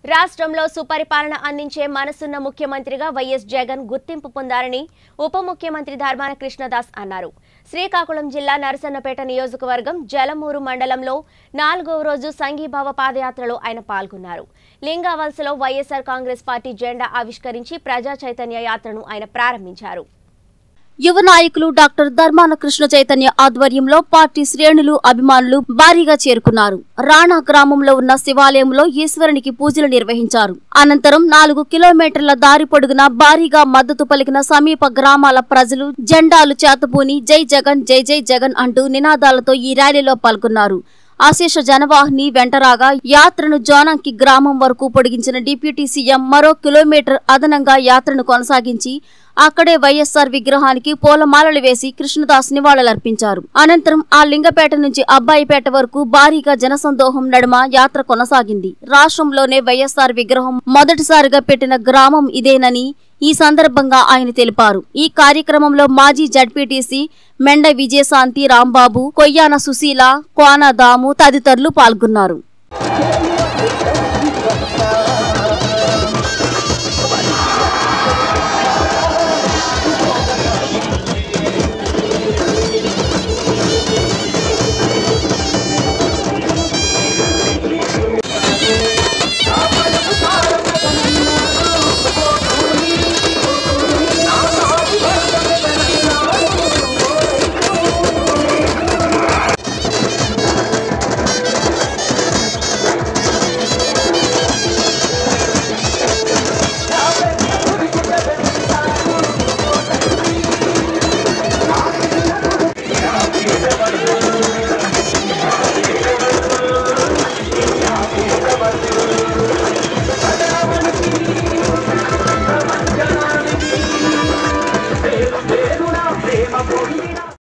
రాష్ట్రంలో సుపరిపాలన అందించే మనసున్న ముఖ్యమంత్రిగా వైఎస్ జగన్ గుర్తింపు పొందారని ఉప ముఖ్యమంత్రి ధర్మాన కృష్ణదాస్ అన్నారు శ్రీకాకుళం జిల్లా నరసన్నపేట నియోజకవర్గం జలమూరు మండలంలో నాలుగవ రోజు సంఘీభావ పాదయాత్రలో ఆయన పాల్గొన్నారు లింగావలసలో వైఎస్ఆర్ కాంగ్రెస్ పార్టీ జెండా ఆవిష్కరించి ప్రజా చైతన్య యాత్రను ఆయన ప్రారంభించారు యువ నాయకులు డాక్టర్ ధర్మాన కృష్ణ చైతన్య ఆధ్వర్యంలో పార్టీ శ్రేణులు అభిమానులు భారీగా చేరుకున్నారు రాణా గ్రామంలో ఉన్న శివాలయంలో ఈశ్వరునికి పూజలు నిర్వహించారు అనంతరం నాలుగు కిలోమీటర్ల దారి పొడుగున భారీగా మద్దతు పలికిన సమీప గ్రామాల ప్రజలు జెండాలు చేతబూని జై జగన్ జై జై జగన్ అంటూ నినాదాలతో ఈ ర్యాలీలో పాల్గొన్నారు అశేష జనవాహిని వెంటరాగా యాత్రను జోనంకి గ్రామం వరకు పొడిగించిన డిప్యూటీ సీఎం మరో కిలోమీటర్ అదనంగా యాత్రను కొనసాగించి అక్కడే వైఎస్ఆర్ విగ్రహానికి పూలమాలలు వేసి కృష్ణదాస్ నివాళులర్పించారు అనంతరం ఆ లింగపేట నుంచి అబ్బాయిపేట వరకు భారీగా జనసందోహం నడుమ యాత్ర కొనసాగింది రాష్ట్రంలోనే వైఎస్ఆర్ విగ్రహం మొదటిసారిగా పెట్టిన గ్రామం ఇదేనని ఈ సందర్భంగా ఆయన తెలిపారు ఈ కార్యక్రమంలో మాజీ జడ్పీటీసీ మెండ విజయశాంతి రాంబాబు కొయ్యాన సుశీల కోన దాము తదితరులు పాల్గొన్నారు